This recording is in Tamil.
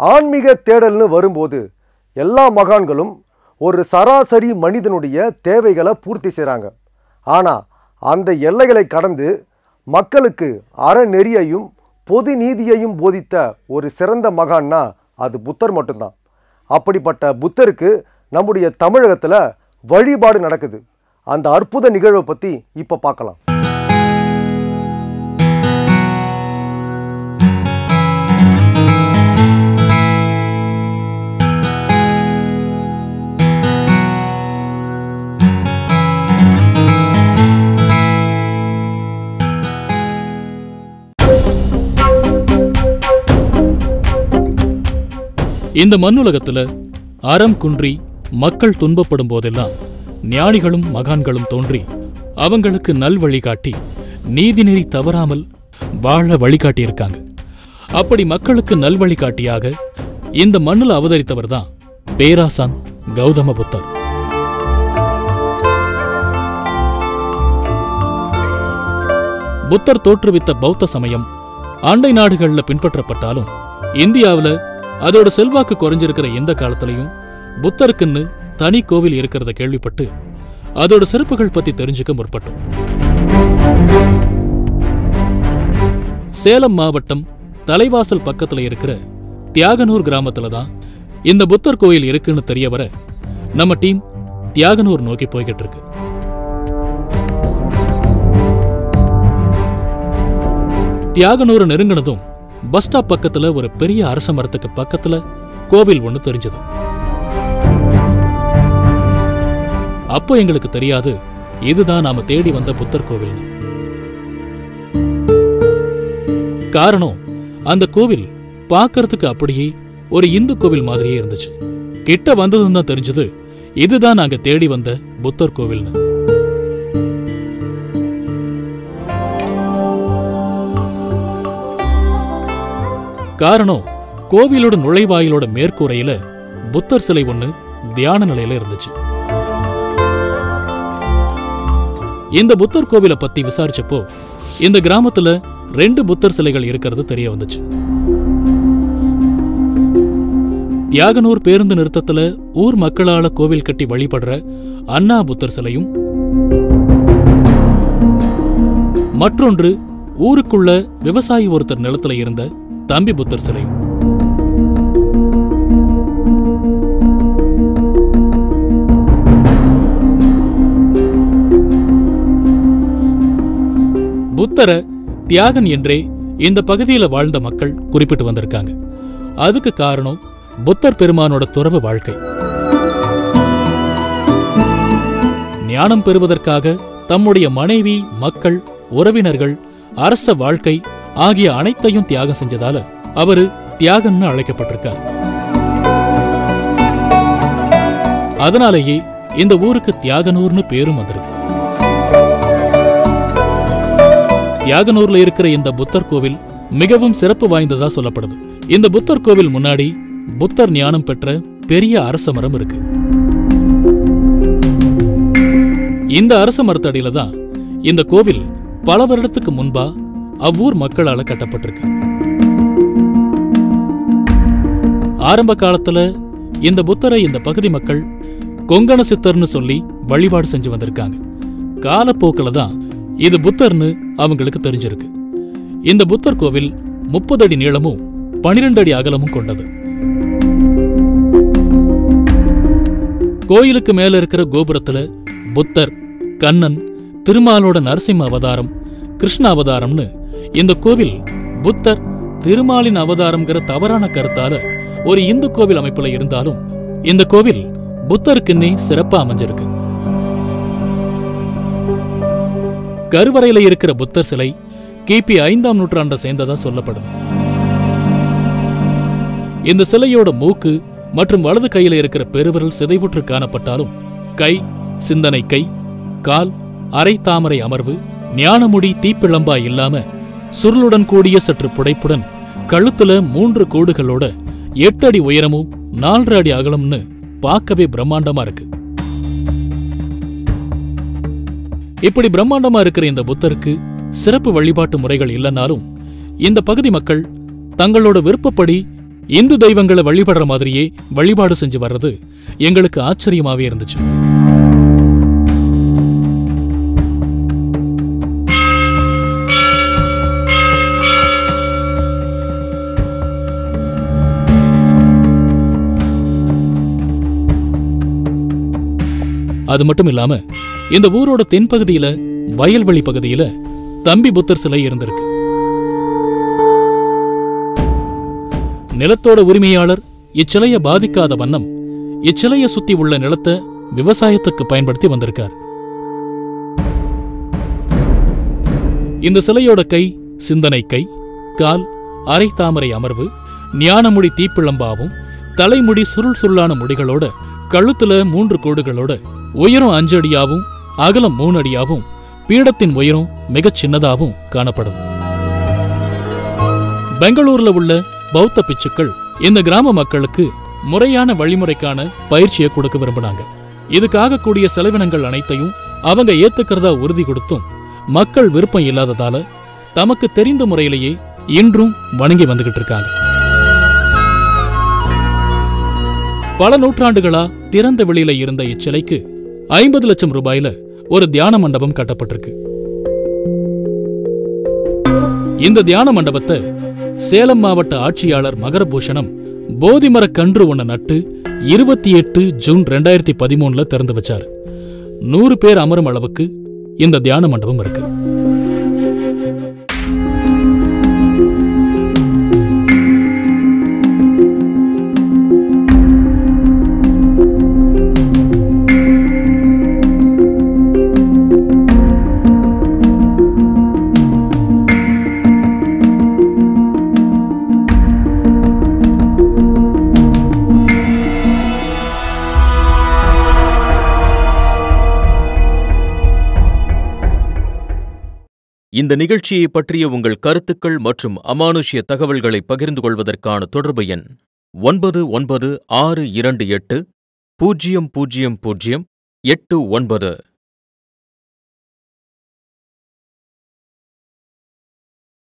ஆன்மீக தேடல்னு வரும்போது எல்லா மகான்களும் ஒரு சராசரி மனிதனுடைய தேவைகளை பூர்த்தி செய்கிறாங்க ஆனால் அந்த எல்லைகளை கடந்து மக்களுக்கு அறநெறியையும் பொது நீதியையும் போதித்த ஒரு சிறந்த மகான்னா அது புத்தர் மட்டும்தான் அப்படிப்பட்ட புத்தருக்கு நம்முடைய தமிழகத்தில் வழிபாடு நடக்குது அந்த அற்புத நிகழ்வை பற்றி இப்போ பார்க்கலாம் இந்த மண்ணுலகத்துல அறம் குன்றி மக்கள் துன்பப்படும் போதெல்லாம் ஞானிகளும் மகான்களும் தோன்றி அவங்களுக்கு நல் வழிகாட்டி நீதிநெறி தவறாமல் வாழ வழிகாட்டியிருக்காங்க அப்படி மக்களுக்கு நல் வழிகாட்டியாக இந்த மண்ணுல அவதரித்தவர் தான் பேராசான் கௌதம புத்தர் புத்தர் தோற்றுவித்த பௌத்த சமயம் அண்டை நாடுகள்ல பின்பற்றப்பட்டாலும் இந்தியாவுல அதோட செல்வாக்கு குறைஞ்சிருக்கிற எந்த காலத்திலையும் புத்தருக்குன்னு தனி கோவில் இருக்கிறத கேள்விப்பட்டு அதோட சிறப்புகள் பத்தி தெரிஞ்சுக்க முற்பட்டோம் சேலம் மாவட்டம் தலைவாசல் பக்கத்துல இருக்கிற தியாகனூர் கிராமத்துல தான் இந்த புத்தர் கோயில் இருக்குன்னு தெரிய வர நம்ம டீம் தியாகனூர் நோக்கி போய்கிட்டு இருக்கு தியாகனூரை நெருங்கினதும் பஸ் ஸ்டாப் பக்கத்துல ஒரு பெரிய அரச மரத்துக்கு பக்கத்துல கோவில் ஒண்ணு தெரிஞ்சது அப்போ எங்களுக்கு தெரியாது இதுதான் நாம தேடி வந்த புத்தர் கோவில்னு காரணம் அந்த கோவில் பார்க்கறதுக்கு அப்படியே ஒரு இந்து கோவில் மாதிரியே இருந்துச்சு கிட்ட வந்ததும் தான் தெரிஞ்சது இதுதான் நாங்க தேடி வந்த புத்தர் கோவில்னு காரணம் கோவிலோட நுழைவாயிலோட மேற்கூரையில புத்தர் சிலை ஒண்ணு தியான நிலையில இருந்துச்சு இந்த புத்தர் கோவிலை பத்தி விசாரிச்சப்போ இந்த கிராமத்துல ரெண்டு புத்தர் சிலைகள் இருக்கிறது தெரிய வந்துச்சு தியாகனூர் பேருந்து நிறுத்தத்துல ஊர் மக்களால கோவில் கட்டி வழிபடுற அண்ணா புத்தர் சிலையும் மற்றொன்று ஊருக்குள்ள விவசாயி ஒருத்தர் நிலத்துல இருந்த தம்பி புத்தர் சிலையும் புத்தர தியாகன் என்றே இந்த பகுதியில வாழ்ந்த மக்கள் குறிப்பிட்டு வந்திருக்காங்க அதுக்கு காரணம் புத்தர் பெருமானோட துறவு வாழ்க்கை ஞானம் பெறுவதற்காக தம்முடைய மனைவி மக்கள் உறவினர்கள் அரச வாழ்க்கை ஆகிய அனைத்தையும் தியாகம் செஞ்சதால அவரு தியாகன்னு அழைக்கப்பட்டிருக்கார் அதனாலேயே இந்த ஊருக்கு தியாகனூர்னு பேரும் வந்திருக்கு தியாகனூர்ல இருக்கிற இந்த புத்தர் கோவில் மிகவும் சிறப்பு வாய்ந்ததா சொல்லப்படுது இந்த புத்தர் கோவில் முன்னாடி புத்தர் ஞானம் பெற்ற பெரிய அரச மரம் இருக்கு இந்த அரச மரத்தடியில தான் இந்த கோவில் பல வருடத்துக்கு முன்பா அவ்வூர் மக்களால கட்டப்பட்டிருக்கு ஆரம்ப காலத்துல இந்த புத்தரை இந்த பகுதி மக்கள் கொங்கண சித்தர்னு சொல்லி வழிபாடு செஞ்சு வந்திருக்காங்க காலப்போக்கில் தான் இது புத்தர்னு அவங்களுக்கு தெரிஞ்சிருக்கு இந்த புத்தர் கோவில் முப்பது அடி நீளமும் பனிரெண்டு அடி அகலமும் கொண்டது கோயிலுக்கு மேல இருக்கிற கோபுரத்துல புத்தர் கண்ணன் திருமாலோட நரசிம்ம அவதாரம் கிருஷ்ண அவதாரம்னு இந்த கோவில் புத்தர் திருமாலின் அவதாரம்ங்கிற தவறான கருத்தால ஒரு இந்து கோவில் அமைப்புல இருந்தாலும் இந்த கோவில் புத்தருக்குன்னே சிறப்பா அமைஞ்சிருக்கு கருவறையில இருக்கிற புத்தர் சிலை கிபி ஐந்தாம் நூற்றாண்டை சேர்ந்ததா சொல்லப்படுது இந்த சிலையோட மூக்கு மற்றும் வலது கையில இருக்கிற பெருவிரல் சிதைவுற்று காணப்பட்டாலும் கை சிந்தனை கை கால் அரை தாமரை அமர்வு ஞானமுடி தீப்பிழம்பா இல்லாம சுருளுடன் கூடிய சற்று புடைப்புடன் கழுத்துல மூன்று கோடுகளோட எட்டு அடி உயரமும் நாலரை அடி அகலம்னு பார்க்கவே பிரம்மாண்டமா இருக்கு இப்படி பிரம்மாண்டமா இருக்கிற இந்த புத்தருக்கு சிறப்பு வழிபாட்டு முறைகள் இல்லைனாலும் இந்த பகுதி மக்கள் தங்களோட விருப்பப்படி இந்து தெய்வங்களை வழிபடுற மாதிரியே வழிபாடு செஞ்சு வர்றது எங்களுக்கு ஆச்சரியமாவே இருந்துச்சு அது மட்டும் இல்லாம இந்த ஊரோட தென்பகுதியில வயல்வெளி பகுதியில தம்பி புத்தர் சிலை இருந்திருக்கு நிலத்தோட உரிமையாளர் இச்சிலைய பாதிக்காத வண்ணம் இச்சிலைய சுத்தி உள்ள நிலத்தை விவசாயத்துக்கு பயன்படுத்தி வந்திருக்கார் இந்த சிலையோட கை சிந்தனை கை கால் அரை தாமரை அமர்வு ஞானமுடி தீப்பிழம்பாவும் தலைமுடி சுருள் சுருளான முடிகளோட கழுத்துல மூன்று கோடுகளோட உயரம் அஞ்சு அடியாவும் அகலம் மூணு அடியாவும் பீடத்தின் உயரம் மிகச் சின்னதாகவும் காணப்படுது பெங்களூர்ல உள்ள பௌத்த பிச்சுக்கள் இந்த கிராம மக்களுக்கு முறையான வழிமுறைக்கான பயிற்சியை கொடுக்க விரும்பினாங்க இதுக்காக கூடிய செலவினங்கள் அனைத்தையும் அவங்க ஏத்துக்கிறதா உறுதி கொடுத்தும் மக்கள் விருப்பம் இல்லாததால தமக்கு தெரிந்த முறையிலேயே இன்றும் வணங்கி வந்துகிட்டு இருக்காங்க பல நூற்றாண்டுகளா திறந்த வெளியில இருந்த இச்சிலைக்கு ஐம்பது லட்சம் ரூபாயில ஒரு தியான மண்டபம் கட்டப்பட்டிருக்கு இந்த தியான மண்டபத்தை சேலம் மாவட்ட ஆட்சியாளர் மகரபூஷணம் போதிமர கன்று ஒண்ண நட்டு இருபத்தி எட்டு ஜூன் ரெண்டாயிரத்தி பதிமூணுல திறந்து வச்சாரு நூறு பேர் அமரும் அளவுக்கு இந்த தியான மண்டபம் இருக்கு இந்த நிகழ்ச்சியை பற்றிய உங்கள் கருத்துக்கள் மற்றும் அமானுஷ்ய தகவல்களை பகிர்ந்து கொள்வதற்கான தொடர்பு எண் ஒன்பது ஒன்பது ஆறு இரண்டு எட்டு பூஜ்ஜியம் பூஜ்ஜியம் பூஜ்ஜியம் எட்டு ஒன்பது